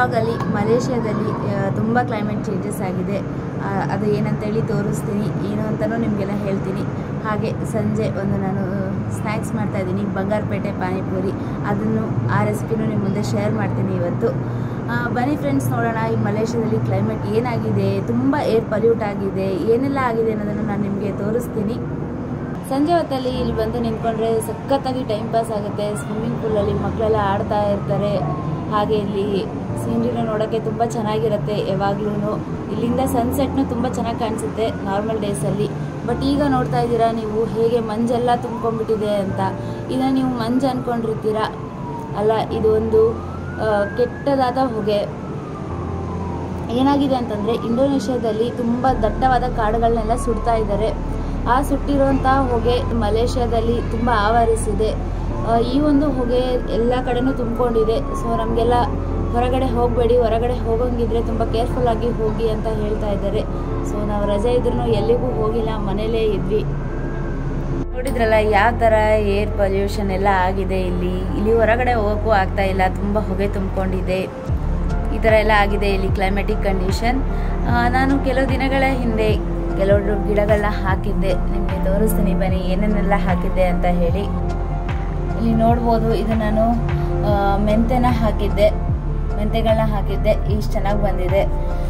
ವ್ಲಾಗಲ್ಲಿ ಮಲೇಷ್ಯಾದಲ್ಲಿ ತುಂಬ climate changes ಆಗಿದೆ ಆ, ಅದು ಏನಂತೇಳಿ ತೋರಿಸ್ತೀನಿ ಏನು ಅಂತಲೂ ನಿಮಗೆಲ್ಲ ಹೇಳ್ತೀನಿ ಹಾಗೆ ಸಂಜೆ ಒಂದು ನಾನು ಸ್ನ್ಯಾಕ್ಸ್ ಮಾಡ್ತಾಯಿದ್ದೀನಿ ಬಂಗಾರಪೇಟೆ ಪಾನಿಪುರಿ ಅದನ್ನು ಆ ರೆಸಿಪಿನೂ ನಿಮ್ಮ ಮುಂದೆ ಶೇರ್ ಮಾಡ್ತೀನಿ ಇವತ್ತು ಆ, ಬನ್ನಿ ಫ್ರೆಂಡ್ಸ್ ನೋಡೋಣ ಈ ಮಲೇಷ್ಯಾದಲ್ಲಿ ಕ್ಲೈಮೇಟ್ ಏನಾಗಿದೆ ತುಂಬ ಏರ್ ಪಲ್ಯೂಟ್ ಆಗಿದೆ ಏನೆಲ್ಲ ಆಗಿದೆ ಅನ್ನೋದನ್ನು ನಾನು ನಿಮಗೆ ತೋರಿಸ್ತೀನಿ ಸಂಜೆ ಹೊತ್ತಲ್ಲಿ ಇಲ್ಲಿ ಬಂದು ನಿಂತ್ಕೊಂಡ್ರೆ ಸಖತ್ತಾಗಿ ಟೈಮ್ ಪಾಸ್ ಆಗುತ್ತೆ ಸ್ವಿಮ್ಮಿಂಗ್ ಪೂಲಲ್ಲಿ ಮಕ್ಕಳೆಲ್ಲ ಆಡ್ತಾ ಇರ್ತಾರೆ ಹಾಗೆ ಇಲ್ಲಿ ಸೀನ್ರಿನ ನೋಡೋಕ್ಕೆ ತುಂಬ ಚೆನ್ನಾಗಿರುತ್ತೆ ಯಾವಾಗ್ಲೂ ಇಲ್ಲಿಂದ ಸನ್ಸೆಟ್ನು ತುಂಬ ಚೆನ್ನಾಗಿ ಕಾಣಿಸುತ್ತೆ ನಾರ್ಮಲ್ ಡೇಸಲ್ಲಿ ಬಟ್ ಈಗ ನೋಡ್ತಾ ಇದ್ದೀರಾ ನೀವು ಹೇಗೆ ಮಂಜೆಲ್ಲ ತುಂಬ್ಕೊಂಡ್ಬಿಟ್ಟಿದೆ ಅಂತ ಇದನ್ನು ನೀವು ಮಂಜು ಅಂದ್ಕೊಂಡಿರ್ತೀರಾ ಅಲ್ಲ ಇದು ಒಂದು ಆ, ಕೆಟ್ಟದಾದ ಹೊಗೆ ಏನಾಗಿದೆ ಅಂತಂದರೆ ಇಂಡೋನೇಷ್ಯಾದಲ್ಲಿ ತುಂಬ ದಟ್ಟವಾದ ಕಾಡುಗಳನ್ನೆಲ್ಲ ಸುಡ್ತಾ ಇದ್ದಾರೆ ಆ ಸುಟ್ಟಿರುವಂಥ ಹೊಗೆ ಮಲೇಷ್ಯಾದಲ್ಲಿ ತುಂಬ ಆವರಿಸಿದೆ ಆ, ಈ ಒಂದು ಹೊಗೆ ಎಲ್ಲ ಕಡೆನೂ ತುಂಬಿಕೊಂಡಿದೆ ಸೊ ನಮಗೆಲ್ಲ ಹೊರಗಡೆ ಹೋಗಬೇಡಿ ಹೊರಗಡೆ ಹೋಗಂಗಿದ್ರೆ ತುಂಬ ಕೇರ್ಫುಲ್ ಆಗಿ ಹೋಗಿ ಅಂತ ಹೇಳ್ತಾ ಇದ್ದಾರೆ ಸೊ ನಾವು ರಜೆ ಇದ್ರೂ ಎಲ್ಲಿಗೂ ಹೋಗಿಲ್ಲ ಮನೇಲೇ ಇದ್ವಿ ನೋಡಿದ್ರಲ್ಲ ಯಾವ ಥರ ಏರ್ ಪೊಲ್ಯೂಷನ್ ಎಲ್ಲ ಆಗಿದೆ ಇಲ್ಲಿ ಇಲ್ಲಿ ಹೊರಗಡೆ ಹೋಗೋಕ್ಕೂ ಆಗ್ತಾ ಇಲ್ಲ ತುಂಬ ಹೊಗೆ ತುಂಬಿಕೊಂಡಿದೆ ಈ ಥರ ಎಲ್ಲ ಆಗಿದೆ ಇಲ್ಲಿ ಕ್ಲೈಮೆಟಿಕ್ ಕಂಡೀಷನ್ ನಾನು ಕೆಲವು ದಿನಗಳ ಹಿಂದೆ ಕೆಲವು ಗಿಡಗಳನ್ನ ಹಾಕಿದ್ದೆ ನಿಮಗೆ ತೋರಿಸ್ತೀನಿ ಬನ್ನಿ ಏನೇನೆಲ್ಲ ಹಾಕಿದ್ದೆ ಅಂತ ಹೇಳಿ ಇಲ್ಲಿ ನೋಡ್ಬೋದು ಇದು ನಾನು ಆ, ಮೆಂತೆನ ಹಾಕಿದ್ದೆ ಮೆಂತೆಗಳನ್ನ ಹಾಕಿದ್ದೆ ಇಷ್ಟು ಚೆನ್ನಾಗಿ ಬಂದಿದೆ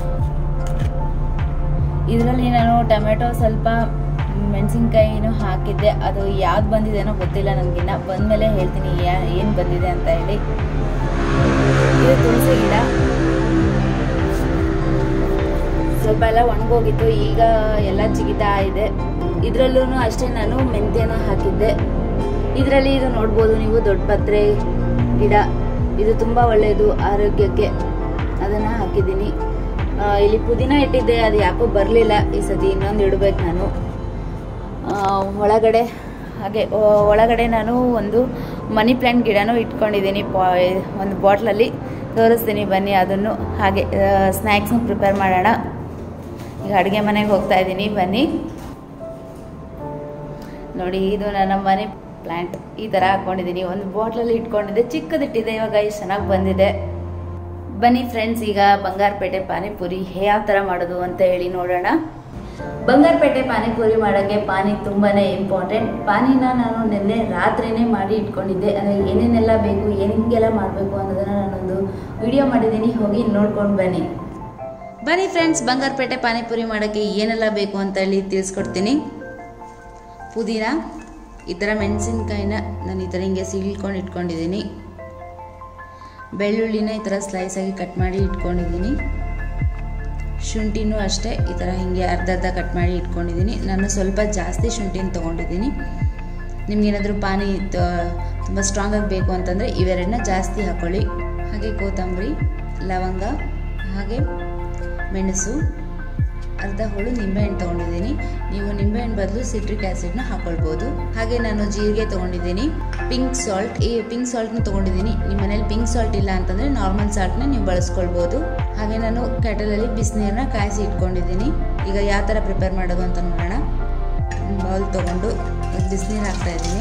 ಇದರಲ್ಲಿ ನಾನು ಟೊಮೆಟೊ ಸ್ವಲ್ಪ ಮೆಣಸಿನ್ಕಾಯಿನೂ ಹಾಕಿದ್ದೆ ಅದು ಯಾವ್ದು ಬಂದಿದೆನೋ ಗೊತ್ತಿಲ್ಲ ನನಗಿನ್ನ ಬಂದಮೇಲೆ ಹೇಳ್ತೀನಿ ಏನು ಬಂದಿದೆ ಅಂತ ಹೇಳಿ ಇದು ತುಳಸಿ ಗಿಡ ಸ್ವಲ್ಪ ಎಲ್ಲ ಒಣಗೋಗಿತ್ತು ಈಗ ಎಲ್ಲ ಚಿಗಿತಾ ಇದೆ ಇದರಲ್ಲೂ ಅಷ್ಟೇ ನಾನು ಮೆಂತ್ಯನ ಹಾಕಿದ್ದೆ ಇದರಲ್ಲಿ ಇದು ನೋಡ್ಬೋದು ನೀವು ದೊಡ್ಡ ಪತ್ರೆ ಗಿಡ ಇದು ತುಂಬ ಒಳ್ಳೆಯದು ಆರೋಗ್ಯಕ್ಕೆ ಅದನ್ನು ಹಾಕಿದ್ದೀನಿ ಆ, ಇಲ್ಲಿ ಪುದೀನ ಇಟ್ಟಿದ್ದೆ ಅದು ಯಾಕೋ ಬರಲಿಲ್ಲ ಈ ಸತಿ ಇನ್ನೊಂದು ಇಡಬೇಕು ನಾನು ಆ, ಒಳಗಡೆ ಹಾಗೆ ಒ- ಒಳಗಡೆ ನಾನು ಒಂದು ಮನಿ ಪ್ಲ್ಯಾಂಟ್ ಗಿಡನೂ ಇಟ್ಕೊಂಡಿದ್ದೀನಿ ಪಾ ಒಂದು ಬಾಟ್ಲಲ್ಲಿ ತೋರಿಸ್ತೀನಿ ಬನ್ನಿ ಅದನ್ನು ಹಾಗೆ ಸ್ನ್ಯಾಕ್ಸ್ನು ಪ್ರಿಪೇರ್ ಮಾಡೋಣ ಈಗ ಅಡುಗೆ ಮನೆಗೆ ಹೋಗ್ತಾ ಇದ್ದೀನಿ ಬನ್ನಿ ನೋಡಿ ಇದು ನನ್ನ ಮನಿ ಪ್ಲ್ಯಾಂಟ್ ಈ ಥರ ಹಾಕ್ಕೊಂಡಿದ್ದೀನಿ ಒಂದು ಬಾಟ್ಲಲ್ಲಿ ಇಟ್ಕೊಂಡಿದ್ದೆ ಚಿಕ್ಕದಿಟ್ಟಿದೆ ಇವಾಗ ಇಷ್ಟು ಚೆನ್ನಾಗಿ ಬಂದಿದೆ ಬನ್ನಿ ಫ್ರೆಂಡ್ಸ್ ಈಗ ಬಂಗಾರಪೇಟೆ ಪಾನಿಪುರಿ ಯಾವ ಥರ ಮಾಡೋದು ಅಂತ ಹೇಳಿ ನೋಡೋಣ ಬಂಗಾರಪೇಟೆ ಪಾನಿಪುರಿ ಮಾಡೋಕ್ಕೆ ಪಾನಿ ತುಂಬಾನೇ ಇಂಪಾರ್ಟೆಂಟ್ ಪಾನಿನ ನಾನು ನಿನ್ನೆ ರಾತ್ರಿನೇ ಮಾಡಿ ಇಟ್ಕೊಂಡಿದ್ದೆ ಅಂದರೆ ಏನೇನೆಲ್ಲ ಬೇಕು ಏನಿಂಗೆಲ್ಲ ಮಾಡಬೇಕು ಅನ್ನೋದನ್ನ ನಾನೊಂದು ವಿಡಿಯೋ ಮಾಡಿದ್ದೀನಿ ಹೋಗಿ ನೋಡ್ಕೊಂಡು ಬನ್ನಿ ಬನ್ನಿ ಫ್ರೆಂಡ್ಸ್ ಬಂಗಾರಪೇಟೆ ಪಾನಿಪುರಿ ಮಾಡೋಕ್ಕೆ ಏನೆಲ್ಲ ಬೇಕು ಅಂತ ಹೇಳಿ ತಿಳಿಸ್ಕೊಡ್ತೀನಿ ಪುದೀನ ಈ ಥರ ಮೆಣಸಿನ್ಕಾಯಿನ ನಾನು ಈ ಥರ ಹಿಂಗೆ ಸೀಳ್ಕೊಂಡು ಇಟ್ಕೊಂಡಿದ್ದೀನಿ ಬೆಳ್ಳುಳ್ಳಿನ ಈ ಥರ ಸ್ಲೈಸ್ ಆಗಿ ಕಟ್ ಮಾಡಿ ಇಟ್ಕೊಂಡಿದ್ದೀನಿ ಶುಂಠಿನೂ ಅಷ್ಟೇ ಈ ಥರ ಹಿಂಗೆ ಅರ್ಧ ಅರ್ಧ ಕಟ್ ಮಾಡಿ ಇಟ್ಕೊಂಡಿದ್ದೀನಿ ನಾನು ಸ್ವಲ್ಪ ಜಾಸ್ತಿ ಶುಂಠಿನ ತೊಗೊಂಡಿದ್ದೀನಿ ನಿಮ್ಗೇನಾದರೂ ಪಾನಿ ತುಂಬ ಸ್ಟ್ರಾಂಗಾಗಿ ಬೇಕು ಅಂತಂದರೆ ಇವೆರಡನ್ನ ಜಾಸ್ತಿ ಹಾಕ್ಕೊಳ್ಳಿ ಹಾಗೆ ಕೊತ್ತಂಬರಿ ಲವಂಗ ಹಾಗೆ ಮೆಣಸು ಅರ್ಧ ಹೋಳು ನಿಂಬೆಹಣ್ಣು ತೊಗೊಂಡಿದ್ದೀನಿ ನೀವು ನಿಂಬೆಹಣ್ಣು ಬದಲು ಸಿಟ್ರಿಕ್ ಆ್ಯಸಿಡ್ನ ಹಾಕೊಳ್ಬೋದು ಹಾಗೆ ನಾನು ಜೀರಿಗೆ ತೊಗೊಂಡಿದ್ದೀನಿ ಪಿಂಕ್ ಸಾಲ್ಟ್ ಈ ಪಿಂಕ್ ಸಾಲ್ಟ್ನ ತೊಗೊಂಡಿದ್ದೀನಿ ನಿಮ್ಮ ಮನೇಲಿ ಪಿಂಕ್ ಸಾಲ್ಟ್ ಇಲ್ಲ ಅಂತಂದರೆ ನಾರ್ಮಲ್ ಸಾಲ್ಟ್ನ ನೀವು ಬಳಸ್ಕೊಳ್ಬೋದು ಹಾಗೆ ನಾನು ಕೆಟಲಲ್ಲಿ ಬಿಸಿನೀರನ್ನ ಕಾಯಿಸಿ ಇಟ್ಕೊಂಡಿದ್ದೀನಿ ಈಗ ಯಾವ ಥರ ಪ್ರಿಪೇರ್ ಮಾಡೋದು ಅಂತ ನೋಡೋಣ ಬೌಲ್ ತೊಗೊಂಡು ಬಿಸಿನೀರು ಹಾಕ್ತಾ ಇದ್ದೀನಿ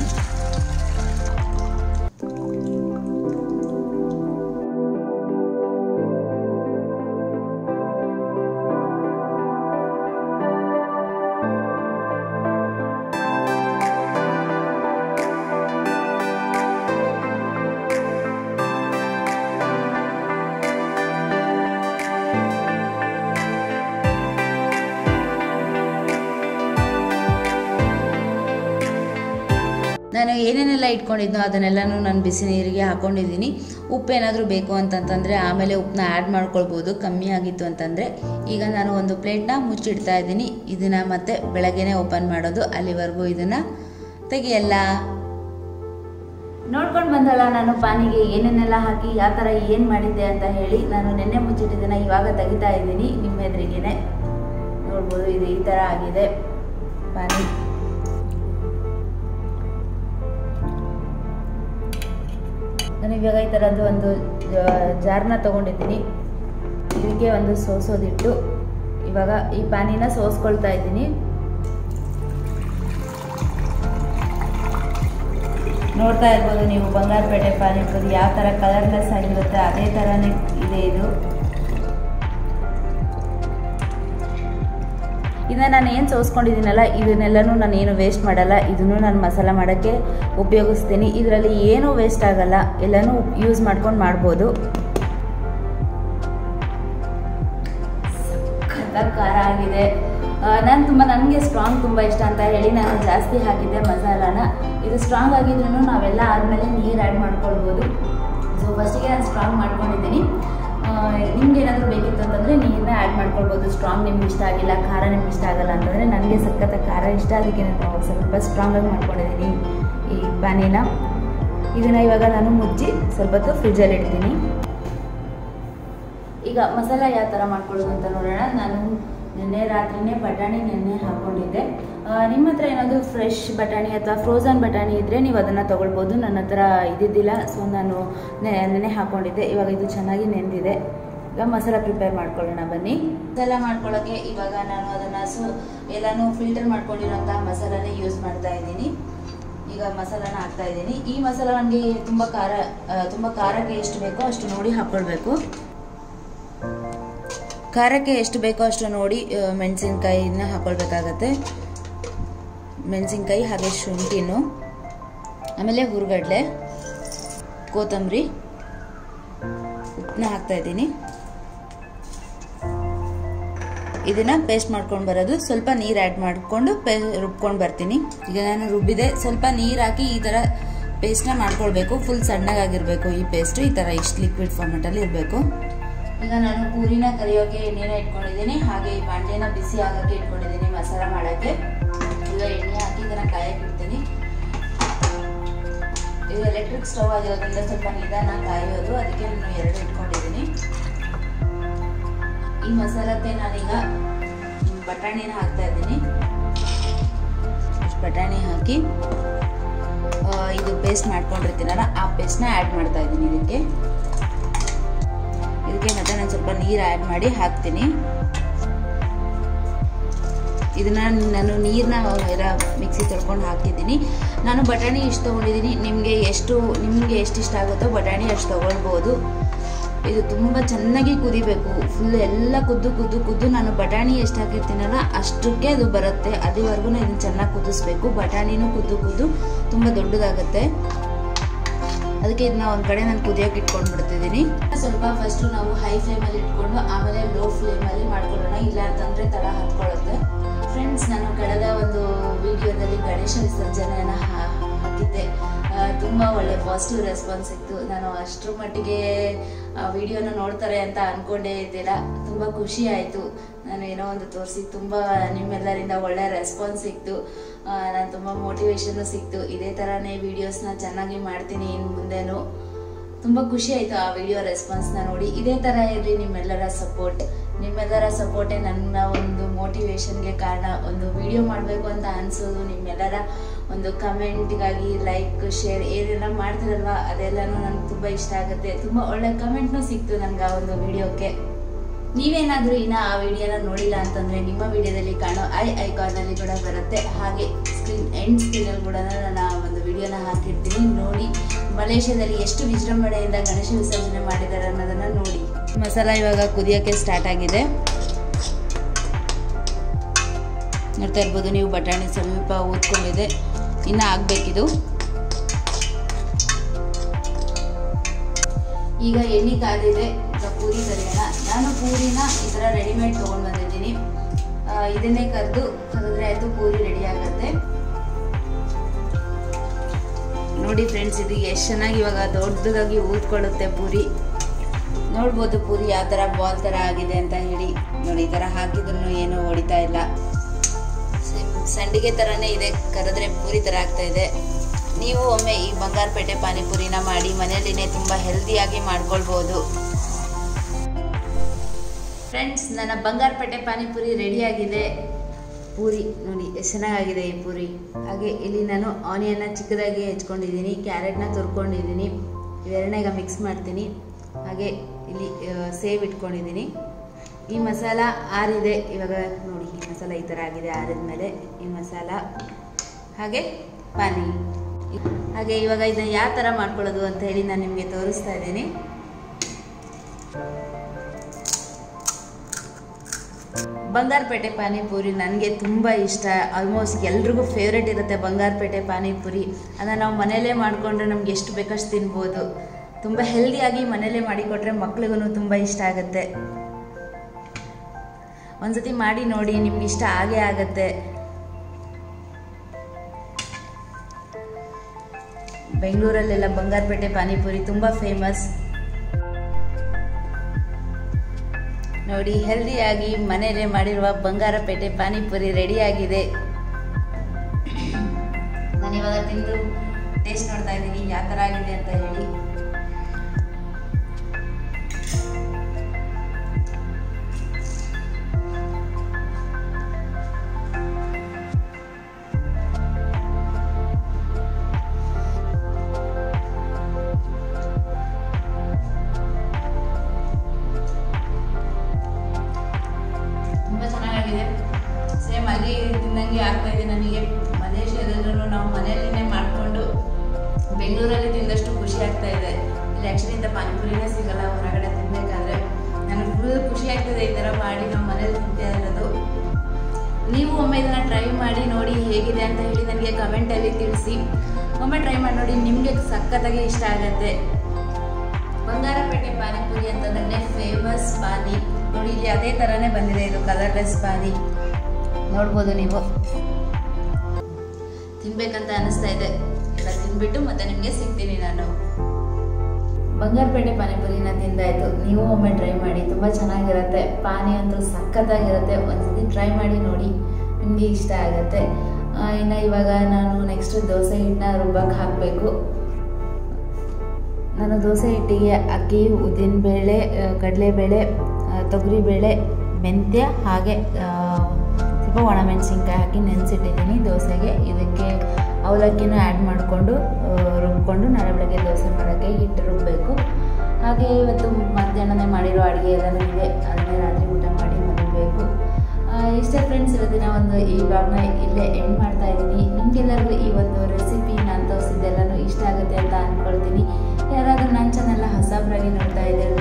ನಾನು ಏನೇನೆಲ್ಲ ಇಟ್ಕೊಂಡಿದ್ನೋ ಅದನ್ನೆಲ್ಲನೂ ನಾನು ಬಿಸಿ ನೀರಿಗೆ ಹಾಕೊಂಡಿದ್ದೀನಿ ಉಪ್ಪು ಏನಾದರೂ ಬೇಕು ಅಂತಂತಂದರೆ ಆಮೇಲೆ ಉಪ್ಪನ್ನ ಆ್ಯಡ್ ಮಾಡ್ಕೊಳ್ಬೋದು ಕಮ್ಮಿ ಆಗಿತ್ತು ಅಂತಂದರೆ ಈಗ ನಾನು ಒಂದು ಪ್ಲೇಟ್ನ ಮುಚ್ಚಿಡ್ತಾ ಇದ್ದೀನಿ ಇದನ್ನು ಮತ್ತೆ ಬೆಳಗ್ಗೆನೇ ಓಪನ್ ಮಾಡೋದು ಅಲ್ಲಿವರೆಗೂ ಇದನ್ನು ತೆಗಿಯಲ್ಲ ನೋಡ್ಕೊಂಡು ಬಂದಲ್ಲ ನಾನು ಪಾನಿಗೆ ಏನೇನೆಲ್ಲ ಹಾಕಿ ಯಾವ ಥರ ಏನು ಮಾಡಿದ್ದೆ ಅಂತ ಹೇಳಿ ನಾನು ನೆನ್ನೆ ಮುಚ್ಚಿಟ್ಟಿದ್ದನ್ನು ಇವಾಗ ತೆಗಿತಾ ಇದ್ದೀನಿ ನಿಮ್ಮ ಎದುರಿಗೇನೆ ನೋಡ್ಬೋದು ಇದು ಈ ಥರ ಆಗಿದೆ ಪಾನಿ ನಾನು ಇವಾಗ ಈ ಥರದ್ದು ಒಂದು ಜಾರ್ನ ತೊಗೊಂಡಿದ್ದೀನಿ ಇದಕ್ಕೆ ಒಂದು ಸೋಸೋದಿಟ್ಟು ಇವಾಗ ಈ ಪಾನಿನ ಸೋಸ್ಕೊಳ್ತಾ ಇದ್ದೀನಿ ನೋಡ್ತಾ ಇರ್ಬೋದು ನೀವು ಬಂಗಾರಪೇಟೆ ಪಾನಿಪುರಿ ಯಾವ ಥರ ಕಲರ್ಲೆಸ್ ಆಗಿರುತ್ತೆ ಅದೇ ಥರನೇ ಇದೆ ಆಗಿದೆ ಇದು ಇದನ್ನ ನಾನು ಏನು ಸೋಸ್ಕೊಂಡಿದ್ದೀನಲ್ಲ ಇದನ್ನೆಲ್ಲನೂ ನಾನು ಏನು ವೇಸ್ಟ್ ಮಾಡಲ್ಲ ಇದನ್ನು ನಾನು ಮಸಾಲ ಮಾಡೋಕ್ಕೆ ಉಪಯೋಗಿಸ್ತೀನಿ ಇದರಲ್ಲಿ ಏನೂ ವೇಸ್ಟ್ ಆಗಲ್ಲ ಎಲ್ಲನೂ ಯೂಸ್ ಮಾಡ್ಕೊಂಡು ಮಾಡ್ಬೋದು ಸಖತ್ತಾಗಿ ಖಾರ ಆಗಿದೆ ನಾನು ತುಂಬ ನನಗೆ ಸ್ಟ್ರಾಂಗ್ ತುಂಬ ಇಷ್ಟ ಅಂತ ಹೇಳಿ ನಾನು ಜಾಸ್ತಿ ಹಾಕಿದ್ದೆ ಮಸಾಲಾನ ಇದು ಸ್ಟ್ರಾಂಗ್ ಆಗಿದ್ರೂ ನಾವೆಲ್ಲ ಆದಮೇಲೆ ನೀರು ಆ್ಯಡ್ ಮಾಡ್ಕೊಳ್ಬೋದು ಸೊ ಫಸ್ಟಿಗೆ ನಾನು ಸ್ಟ್ರಾಂಗ್ ಮಾಡ್ಕೊಂಡಿದ್ದೀನಿ ನಿಮ್ಗೆ ಏನಾದರೂ ಬೇಕಿತ್ತು ಅಂತಂದರೆ ನೀರನ್ನ ಆ್ಯಡ್ ಮಾಡ್ಕೊಳ್ಬೋದು ಸ್ಟ್ರಾಂಗ್ ನಿಮ್ಗೆ ಇಷ್ಟ ಆಗಿಲ್ಲ ಖಾರ ನಿಮ್ಗೆ ಇಷ್ಟ ಆಗಲ್ಲ ಅಂತಂದರೆ ನನಗೆ ಸಖತ್ತ ಖಾರ ಇಷ್ಟ ಅದಕ್ಕೆ ನಾನು ಸ್ವಲ್ಪ ಸ್ಟ್ರಾಂಗಾಗಿ ಮಾಡ್ಕೊಂಡಿದ್ದೀನಿ ಈ ಪಾನಿನ ಇದನ್ನು ಇವಾಗ ನಾನು ಮುಚ್ಚಿ ಸ್ವಲ್ಪ ಹೊತ್ತು ಫ್ರಿಜ್ಜಲ್ಲಿ ಇಡ್ತೀನಿ ಈಗ ಮಸಾಲ ಯಾವ ಥರ ಮಾಡ್ಕೊಳ್ಳೋದು ಅಂತ ನೋಡೋಣ ನಾನು ನಿನ್ನೆ ರಾತ್ರಿನೇ ಬಟಾಣಿ ನೆನ್ನೆ ಹಾಕ್ಕೊಂಡಿದ್ದೆ ನಿಮ್ಮ ಹತ್ರ ಏನಾದರೂ ಫ್ರೆಶ್ ಬಟಾಣಿ ಅಥವಾ ಫ್ರೋಝನ್ ಬಟಾಣಿ ಇದ್ದರೆ ನೀವು ಅದನ್ನು ತೊಗೊಳ್ಬೋದು ನನ್ನ ಹತ್ರ ಇದ್ದಿದ್ದಿಲ್ಲ ಸೊ ನಾನು ನೆನೆ ಹಾಕ್ಕೊಂಡಿದ್ದೆ ಇವಾಗ ಇದು ಚೆನ್ನಾಗಿ ನೆಂದಿದೆ ಈಗ ಮಸಾಲ ಪ್ರಿಪೇರ್ ಮಾಡ್ಕೊಳ್ಳೋಣ ಬನ್ನಿ ಮಸಾಲ ಮಾಡ್ಕೊಳ್ಳೋಕ್ಕೆ ಇವಾಗ ನಾನು ಅದನ್ನು ಸು ಎಲ್ಲನೂ ಫಿಲ್ಟರ್ ಮಾಡ್ಕೊಂಡಿರೋಂಥ ಮಸಾಲನೇ ಯೂಸ್ ಮಾಡ್ತಾ ಇದ್ದೀನಿ ಈಗ ಮಸಾಲಾನ ಹಾಕ್ತಾ ಇದ್ದೀನಿ ಈ ಮಸಾಲ ನನಗೆ ತುಂಬ ಖಾರ ತುಂಬ ಖಾರಕ್ಕೆ ಎಷ್ಟು ಬೇಕೋ ಅಷ್ಟು ನೋಡಿ ಹಾಕ್ಕೊಳ್ಬೇಕು ಖಾರಕ್ಕೆ ಎಷ್ಟು ಬೇಕೋ ಅಷ್ಟು ನೋಡಿ ಮೆಣಸಿನ್ಕಾಯಿನ ಹಾಕ್ಕೊಳ್ಬೇಕಾಗತ್ತೆ ಮೆಣಸಿನ್ಕಾಯಿ ಹಾಗೆ ಶುಂಠಿನು ಆಮೇಲೆ ಹುರ್ಗಡ್ಲೆ ಕೊತ್ತಂಬರಿ ಉಪ್ಪನ್ನ ಹಾಕ್ತಾ ಇದ್ದೀನಿ ಇದನ್ನ ಪೇಸ್ಟ್ ಮಾಡ್ಕೊಂಡು ಬರೋದು ಸ್ವಲ್ಪ ನೀರು ಆ್ಯಡ್ ಮಾಡಿಕೊಂಡು ಪೇ ರುಬ್ಕೊಂಡು ಬರ್ತೀನಿ ಈಗ ನಾನು ರುಬ್ಬಿದೆ ಸ್ವಲ್ಪ ನೀರು ಹಾಕಿ ಈ ಥರ ಪೇಸ್ಟ್ನ ಮಾಡ್ಕೊಳ್ಬೇಕು ಫುಲ್ ಸಣ್ಣಗಾಗಿರಬೇಕು ಈ ಪೇಸ್ಟು ಈ ಥರ ಇಷ್ಟು ಲಿಕ್ವಿಡ್ ಫಾರ್ಮೆಟಲ್ಲಿ ಇರಬೇಕು ಈಗ ನಾನು ಪೂರಿನ ಕರಿಯೋಕೆ ಎಣ್ಣೆನ ಇಟ್ಕೊಂಡಿದ್ದೀನಿ ಹಾಗೆ ಈ ಬಾಂಡೆನ ಬಿಸಿ ಆಗೋಕ್ಕೆ ಇಟ್ಕೊಂಡಿದ್ದೀನಿ ಮಸಾಲ ಮಾಡೋಕ್ಕೆ ಈಗ ಎಣ್ಣೆ ಹಾಕಿ ಇದನ್ನು ಕಾಯಕ್ಕೆ ಇಡ್ತೀನಿ ಇದು ಎಲೆಕ್ಟ್ರಿಕ್ ಸ್ಟವ್ ಆಗಿರೋದ್ರಿಂದ ಸ್ವಲ್ಪ ನಿಧಾನ ಕಾಯೋದು ಅದಕ್ಕೆ ನಾನು ಎರಡು ಇಟ್ಕೊಂಡಿದ್ದೀನಿ ಈ ಮಸಾಲಕ್ಕೆ ನಾನೀಗ ಬಟಾಣಿನ ಹಾಕ್ತಾ ಇದ್ದೀನಿ ಬಟಾಣಿ ಹಾಕಿ ಇದು ಪೇಸ್ಟ್ ಮಾಡ್ಕೊಂಡಿರ್ತೀನಲ್ಲ ಆ ಪೇಸ್ಟ್ನ ಆ್ಯಡ್ ಮಾಡ್ತಾ ಇದ್ದೀನಿ ಇದಕ್ಕೆ ಇದಕ್ಕೆ ಮತ್ತೆ ನಾನು ಸ್ವಲ್ಪ ನೀರು ಆ್ಯಡ್ ಮಾಡಿ ಹಾಕ್ತೀನಿ ಇದನ್ನ ನಾನು ನೀರನ್ನ ಎಲ್ಲ ಮಿಕ್ಸಿ ತೊಳ್ಕೊಂಡು ಹಾಕಿದ್ದೀನಿ ನಾನು ಬಟಾಣಿ ಇಷ್ಟು ತೊಗೊಂಡಿದ್ದೀನಿ ನಿಮಗೆ ಎಷ್ಟು ನಿಮಗೆ ಎಷ್ಟು ಇಷ್ಟ ಆಗುತ್ತೋ ಬಟಾಣಿ ಅಷ್ಟು ತೊಗೊಳ್ಬೋದು ಇದು ತುಂಬ ಚೆನ್ನಾಗಿ ಕುದಿಬೇಕು ಫುಲ್ ಎಲ್ಲ ಕುದ್ದು ಕುದ್ದು ಕುದ್ದು ನಾನು ಬಟಾಣಿ ಎಷ್ಟು ಹಾಕಿರ್ತೀನಲ್ಲ ಅಷ್ಟಕ್ಕೆ ಅದು ಬರುತ್ತೆ ಅಲ್ಲಿವರೆಗೂ ಇದನ್ನು ಚೆನ್ನಾಗಿ ಕುದಿಸ್ಬೇಕು ಬಟಾಣಿನೂ ಕುದ್ದು ಕುದ್ದು ತುಂಬ ದೊಡ್ಡದಾಗುತ್ತೆ ಅದಕ್ಕೆ ಇದನ್ನ ಒಂದು ಕಡೆ ನಾನು ಕುದಿಯೋಕೆ ಇಟ್ಕೊಂಡು ಬಿಡ್ತಿದ್ದೀನಿ ಸ್ವಲ್ಪ ಫಸ್ಟು ನಾವು ಹೈ ಫ್ಲೇಮಲ್ಲಿ ಇಟ್ಕೊಂಡು ಆಮೇಲೆ ಲೋ ಫ್ಲೇಮಲ್ಲಿ ಮಾಡ್ಕೊಳ್ಳೋಣ ಇಲ್ಲ ಅಂತಂದರೆ ತಳ ಹತ್ಕೊಳ್ಳುತ್ತೆ ಫ್ರೆಂಡ್ಸ್ ನಾನು ಕಳೆದ ಒಂದು ವಿಡಿಯೋದಲ್ಲಿ ಗಣೇಶ ವಿಸರ್ಜನೆಯನ್ನು ಹಾಕಿದ್ದೆ ತುಂಬ ಒಳ್ಳೆ ಪಾಸಿಟಿವ್ ರೆಸ್ಪಾನ್ಸ್ ಸಿಕ್ತು ನಾನು ಅಷ್ಟರ ಮಟ್ಟಿಗೆ ವಿಡಿಯೋನ ನೋಡ್ತಾರೆ ಅಂತ ಅಂದ್ಕೊಂಡೇ ಇದ್ದಿಲ್ಲ ತುಂಬ ಖುಷಿ ಆಯಿತು ನಾನು ಏನೋ ಒಂದು ತೋರಿಸಿ ತುಂಬ ನಿಮ್ಮೆಲ್ಲರಿಂದ ಒಳ್ಳೆ ರೆಸ್ಪಾನ್ಸ್ ಸಿಕ್ತು ನಾನು ತುಂಬ ಮೋಟಿವೇಶನ್ನು ಸಿಕ್ತು ಇದೇ ಥರನೇ ವೀಡಿಯೋಸ್ನ ಚೆನ್ನಾಗಿ ಮಾಡ್ತೀನಿ ಇನ್ನು ಮುಂದೆನೂ ತುಂಬ ಖುಷಿ ಆಯಿತು ಆ ವಿಡಿಯೋ ರೆಸ್ಪಾನ್ಸ್ನ ನೋಡಿ ಇದೇ ಥರ ಇರಲಿ ನಿಮ್ಮೆಲ್ಲರ ಸಪೋರ್ಟ್ ನಿಮ್ಮೆಲ್ಲರ ಸಪೋರ್ಟೇ ನನ್ನ ಒಂದು ಮೋಟಿವೇಶನ್ಗೆ ಕಾರಣ ಒಂದು ವಿಡಿಯೋ ಮಾಡಬೇಕು ಅಂತ ಅನಿಸೋದು ನಿಮ್ಮೆಲ್ಲರ ಒಂದು ಕಮೆಂಟ್ಗಾಗಿ ಲೈಕ್ ಶೇರ್ ಏನೆಲ್ಲ ಮಾಡ್ತಿರಲ್ವ ಅದೆಲ್ಲನೂ ನನಗೆ ತುಂಬ ಇಷ್ಟ ಆಗುತ್ತೆ ತುಂಬ ಒಳ್ಳೆ ಕಮೆಂಟ್ನೂ ಸಿಕ್ತು ನನಗೆ ಆ ಒಂದು ವಿಡಿಯೋಕ್ಕೆ ನೀವೇನಾದರೂ ಇನ್ನು ಆ ವಿಡಿಯೋನ ನೋಡಿಲ್ಲ ಅಂತಂದರೆ ನಿಮ್ಮ ವಿಡಿಯೋದಲ್ಲಿ ಕಾಣೋ ಐ ಐಕಾನಲ್ಲಿ ಕೂಡ ಬರುತ್ತೆ ಹಾಗೆ ಸ್ಕ್ರೀನ್ ಎಂಡ್ ಸ್ಕ್ರೀನಲ್ಲಿ ಕೂಡ ನಾನು ಆ ಒಂದು ವಿಡಿಯೋನ ಹಾಕಿರ್ತೀನಿ ನೋಡಿ ಮಲೇಷ್ಯಾದಲ್ಲಿ ಎಷ್ಟು ವಿಜೃಂಭಣೆಯಿಂದ ಗಣೇಶ ವಿಸರ್ಜನೆ ಮಾಡಿದ್ದಾರೆ ಅನ್ನೋದನ್ನು ನೋಡಿ ಮಸಾಲ ಇವಾಗ ಕುದಿಯೋಕ್ಕೆ ಸ್ಟಾರ್ಟ್ ಆಗಿದೆ ನೋಡ್ತಾ ಇರ್ಬೋದು ನೀವು ಬಟಾಣಿ ಸ್ವಲ್ಪ ಊದ್ಕೊಂಡಿದೆ ಇನ್ನು ಆಗಬೇಕಿದು ಈಗ ಎಣ್ಣೆ ಕಾದಿದೆ ಪೂರಿ ಕರಿಯೋಣ ನಾನು ಪೂರಿನ ಈ ಥರ ರೆಡಿಮೇಡ್ ತೊಗೊಂಡು ಬಂದಿದ್ದೀನಿ ಇದನ್ನೇ ಕರೆದು ಕರೆದ್ರೆ ಆಯಿತು ಪೂರಿ ರೆಡಿ ಆಗುತ್ತೆ ನೋಡಿ ಫ್ರೆಂಡ್ಸ್ ಇದು ಎಷ್ಟು ಚೆನ್ನಾಗಿ ಇವಾಗ ದೊಡ್ಡದಾಗಿ ಊದ್ಕೊಳ್ಳುತ್ತೆ ಪೂರಿ ನೋಡ್ಬೋದು ಪೂರಿ ಯಾವ ಥರ ಬಾಲ್ ಥರ ಆಗಿದೆ ಅಂತ ಹೇಳಿ ನೋಡಿ ಈ ಥರ ಹಾಕಿದ್ರು ಏನು ಹೊಡಿತಾ ಇಲ್ಲ ಸಂಡಿಗೆ ಥರನೇ ಇದೆ ಕರೆದ್ರೆ ಪೂರಿ ಥರ ಆಗ್ತಾ ಇದೆ ನೀವು ಒಮ್ಮೆ ಈ ಬಂಗಾರಪೇಟೆ ಪಾನಿಪುರಿನ ಮಾಡಿ ಮನೆಯಲ್ಲಿನೇ ತುಂಬ ಹೆಲ್ದಿಯಾಗಿ ಮಾಡ್ಕೊಳ್ಬೋದು ಫ್ರೆಂಡ್ಸ್ ನನ್ನ ಬಂಗಾರಪೇಟೆ ಪಾನಿಪುರಿ ರೆಡಿಯಾಗಿದೆ ಪೂರಿ ನೋಡಿ ಎಷ್ಟು ಚೆನ್ನಾಗಿದೆ ಈ ಪೂರಿ ಹಾಗೆ ಇಲ್ಲಿ ನಾನು ಆನಿಯನ್ನ ಚಿಕ್ಕದಾಗಿ ಹೆಚ್ಕೊಂಡಿದ್ದೀನಿ ಕ್ಯಾರೆಟ್ನ ತುರ್ಕೊಂಡಿದ್ದೀನಿ ಇವೆರಡನ್ನ ಈಗ ಮಿಕ್ಸ್ ಮಾಡ್ತೀನಿ ಹಾಗೆ ಇಲ್ಲಿ ಸೇವ್ ಇಟ್ಕೊಂಡಿದ್ದೀನಿ ಈ ಮಸಾಲ ಆರಿದೆ ಇವಾಗ ನೋಡಿ ಈ ಮಸಾಲ ಈ ಥರ ಆಗಿದೆ ಆರಿದ ಮೇಲೆ ಈ ಮಸಾಲ ಹಾಗೆ ಪಾನಿ ಹಾಗೆ ಇವಾಗ ಇದನ್ನ ಯಾವ ಥರ ಮಾಡ್ಕೊಳ್ಳೋದು ಅಂತ ಹೇಳಿ ನಾನು ನಿಮಗೆ ತೋರಿಸ್ತಾ ಇದ್ದೀನಿ ಬಂಗಾರಪೇಟೆ ಪಾನಿಪುರಿ ನನಗೆ ತುಂಬ ಇಷ್ಟ ಆಲ್ಮೋಸ್ಟ್ ಎಲ್ರಿಗೂ ಫೇವ್ರೇಟ್ ಇರುತ್ತೆ ಬಂಗಾರಪೇಟೆ ಪಾನಿಪುರಿ ಅದನ್ನು ನಾವು ಮನೆಯಲ್ಲೇ ಮಾಡಿಕೊಂಡ್ರೆ ನಮ್ಗೆ ಎಷ್ಟು ಬೇಕಷ್ಟು ತಿನ್ಬೋದು ತುಂಬ ಹೆಲ್ದಿಯಾಗಿ ಮನೆಯಲ್ಲೇ ಮಾಡಿಕೊಟ್ರೆ ಮಕ್ಳಿಗೂ ತುಂಬ ಇಷ್ಟ ಆಗುತ್ತೆ ಒಂದ್ಸತಿ ಮಾಡಿ ನೋಡಿ ನಿಮ್ಗೆ ಇಷ್ಟ ಆಗೇ ಆಗುತ್ತೆ ಬೆಂಗಳೂರಲ್ಲೆಲ್ಲ ಬಂಗಾರಪೇಟೆ ಪಾನಿಪುರಿ ತುಂಬ ಫೇಮಸ್ ನೋಡಿ ಹೆಲ್ದಿಯಾಗಿ ಮನೆಯಲ್ಲೇ ಮಾಡಿರುವ ಬಂಗಾರಪೇಟೆ ಪಾನಿಪುರಿ ರೆಡಿಯಾಗಿದೆ ನಾನು ಇವಾಗ ತಿಂದು ಟೇಸ್ಟ್ ನೋಡ್ತಾ ಇದ್ದೀನಿ ಯಾವ ಥರ ಆಗಿದೆ ಅಂತ ಹೇಳಿ ತುಂಬ ಚೆನ್ನಾಗಿದೆ ಸೇಮ್ ಅಲ್ಲಿ ತಿನ್ನಂಗೆ ಆಗ್ತಾ ಇದೆ ನನಗೆ ಮಲೇಷ್ಯಾದಲ್ಲೂ ನಾವು ಮನೆಯಲ್ಲೇ ಮಾಡಿಕೊಂಡು ಬೆಂಗಳೂರಲ್ಲಿ ತಿಂದಷ್ಟು ಖುಷಿ ಆಗ್ತಾ ಇದೆ ಇಲ್ಲಿ ಆ್ಯಕ್ಚುಲಿ ಇಂಥ ಪಾನಿಪುರಿನೇ ಸಿಗಲ್ಲ ಹೊರಗಡೆ ತಿನ್ನಬೇಕಾದ್ರೆ ನನಗೆ ಫುಲ್ ಖುಷಿ ಆಗ್ತದೆ ಈ ಥರ ಮಾಡಿ ನಾವು ಮನೇಲಿ ತಿಂತಾ ಇರೋದು ನೀವು ಒಮ್ಮೆ ಇದನ್ನು ಟ್ರೈ ಮಾಡಿ ನೋಡಿ ಹೇಗಿದೆ ಅಂತ ಹೇಳಿ ನನಗೆ ಕಮೆಂಟಲ್ಲಿ ತಿಳಿಸಿ ಒಮ್ಮೆ ಟ್ರೈ ಮಾಡಿ ನೋಡಿ ನಿಮಗೆ ಸಖತ್ತಾಗಿ ಇಷ್ಟ ಆಗುತ್ತೆ ಬಂಗಾರಪೇಟೆ ಪಾನಿಪುರಿ ಅಂತಂದ್ರೆ ಫೇಮಸ್ ಪಾನಿ ನೋಡಿ ಇಲ್ಲಿ ಅದೇ ಥರನೇ ಬಂದಿದೆ ಇದು ಕಲರ್ಲೆಸ್ ಪಾನಿ ನೋಡ್ಬೋದು ನೀವು ತಿನ್ಬೇಕಂತ ಅನಿಸ್ತಾ ಇದೆ ಎಲ್ಲ ತಿನ್ಬಿಟ್ಟು ಮತ್ತೆ ನಿಮಗೆ ಸಿಗ್ತೀನಿ ನಾನು ಬಂಗಾರಪೇಟೆ ಪಾನಿಪುರಿನ ತಿಂದಾಯ್ತು ನೀವು ಒಮ್ಮೆ ಟ್ರೈ ಮಾಡಿ ತುಂಬ ಚೆನ್ನಾಗಿರುತ್ತೆ ಪಾನಿ ಅಂತೂ ಸಖತ್ತಾಗಿರುತ್ತೆ ಒಂದ್ಸತಿ ಟ್ರೈ ಮಾಡಿ ನೋಡಿ ನಿಮಗೆ ಇಷ್ಟ ಆಗುತ್ತೆ ಆ, ಇನ್ನು ಇವಾಗ ನಾನು ನೆಕ್ಸ್ಟ್ ದೋಸೆ ಹಿಟ್ಟನ್ನ ರುಬ್ಬಕ್ಕೆ ಹಾಕಬೇಕು ನಾನು ದೋಸೆ ಹಿಟ್ಟಿಗೆ ಅಕ್ಕಿ ಉದ್ದಿನಬೇಳೆ ಕಡಲೆಬೇಳೆ ತೊಗರಿಬೇಳೆ ಮೆಂತ್ಯ ಹಾಗೆ ಆ, ಸ್ವಲ್ಪ ಒಣಮೆಣಸಿನ್ಕಾಯಿ ಹಾಕಿ ನೆನೆಸಿಟ್ಟಿದ್ದೀನಿ ದೋಸೆಗೆ ಇದಕ್ಕೆ ಅವಲಕ್ಕಿನ ಆ್ಯಡ್ ಮಾಡಿಕೊಂಡು ರುಬ್ಕೊಂಡು ನಾಳೆ ಬೆಳಗ್ಗೆ ದೋಸೆ ಮಾಡೋಕ್ಕೆ ಹಿಟ್ಟು ರುಬ್ಬಬೇಕು ಹಾಗೆ ಇವತ್ತು ಮಧ್ಯಾಹ್ನನೇ ಮಾಡಿರೋ ಅಡುಗೆ ಎಲ್ಲನೂ ಇದೆ ಅದನ್ನೇ ರಾತ್ರಿ ಊಟ ಮಾಡಿ ಮಲಗಬೇಕು ಇಷ್ಟೇ ಫ್ರೆಂಡ್ಸ್ ಇವತ್ತಿನ ಒಂದು ಈ ಬ್ಲಾಗ್ನ ಇಲ್ಲೇ ಎಂಡ್ ಮಾಡ್ತಾ ಇದ್ದೀನಿ ನಿಮಗೆಲ್ಲರಿಗೂ ಈ ಒಂದು ರೆಸಿಪಿ ನಾನು ತೋರಿಸಿದ್ದೆಲ್ಲನೂ ಇಷ್ಟ ಆಗುತ್ತೆ ಅಂತ ಅಂದ್ಕೊಳ್ತೀನಿ ಯಾರಾದರೂ ನನ್ನ ಚಾನೆಲ್ನ ಹೊಸಬ್ರಾಗಿ ನೋಡ್ತಾ ಇದ್ದಾರೆ